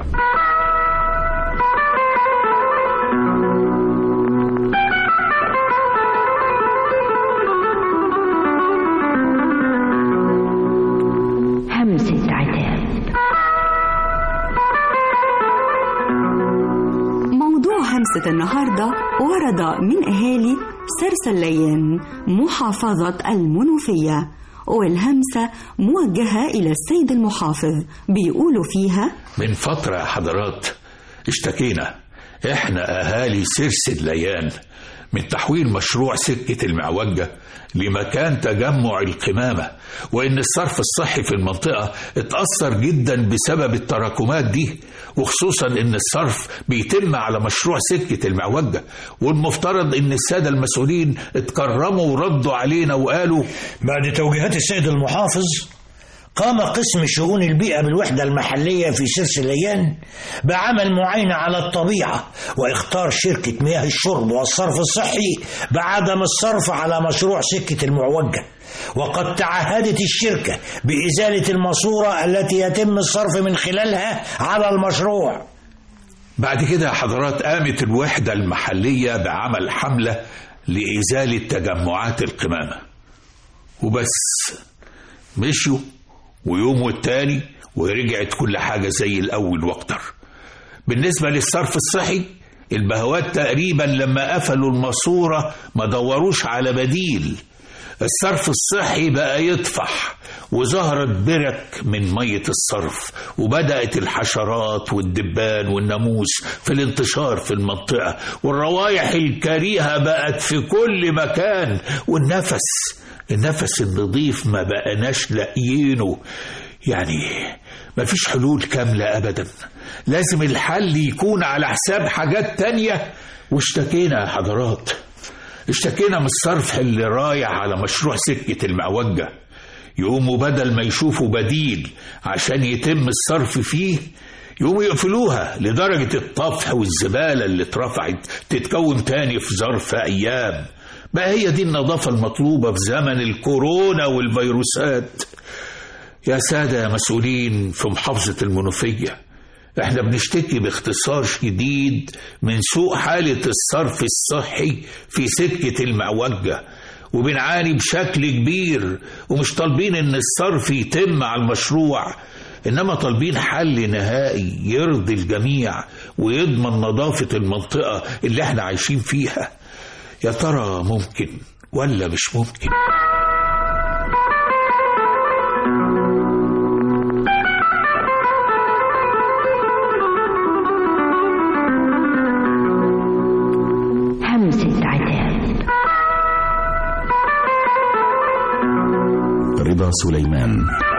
همسة عتاب موضوع همسة النهاردة ورد من أهالي سرسليان محافظة المنوفية والهمسة موجهة إلى السيد المحافظ بيقولوا فيها من فترة يا حضرات اشتكينا احنا اهالي سرس الليان من تحويل مشروع سكة المعوجة لمكان تجمع القمامة وإن الصرف الصحي في المنطقة اتأثر جدا بسبب التراكمات دي وخصوصا إن الصرف بيتم على مشروع سكة المعوجة والمفترض إن السادة المسؤولين اتكرموا وردوا علينا وقالوا بعد توجيهات السيد المحافظ قام قسم شؤون البيئة بالوحدة المحلية في سرس الليان بعمل معاينة على الطبيعة واختار شركة مياه الشرب والصرف الصحي بعدم الصرف على مشروع سكة المعوجة وقد تعهدت الشركة بإزالة الماسورة التي يتم الصرف من خلالها على المشروع بعد كده يا حضرات قامت الوحدة المحلية بعمل حملة لإزالة تجمعات القمامة وبس مشوا ويوم والتاني ورجعت كل حاجة زي الأول وأكتر بالنسبة للصرف الصحي البهوات تقريبا لما قفلوا الماسورة ما دوروش على بديل الصرف الصحي بقى يطفح وظهرت برك من مية الصرف وبدأت الحشرات والدبان والناموس في الانتشار في المنطقة والروائح الكريهة بقت في كل مكان والنفس النفس النظيف ما بقناش لاقيينه يعني مفيش حلول كاملة أبدا لازم الحل يكون على حساب حاجات تانية واشتكينا يا حضرات اشتكينا من الصرف اللي رايح على مشروع سكة المعوجة يقوموا بدل ما يشوفوا بديل عشان يتم الصرف فيه يقوموا يقفلوها لدرجة الطفح والزبالة اللي اترفعت تتكون تاني في ظرف أيام بقى هي دي النظافة المطلوبة في زمن الكورونا والفيروسات يا سادة يا مسؤولين في محافظة المنوفية احنا بنشتكي باختصار شديد من سوء حالة الصرف الصحي في سكة المعوجة وبنعاني بشكل كبير ومش طالبين ان الصرف يتم على المشروع انما طالبين حل نهائي يرضي الجميع ويضمن نظافة المنطقة اللي احنا عايشين فيها يا ترى ممكن ولا مش ممكن همسة عتاب رضا سليمان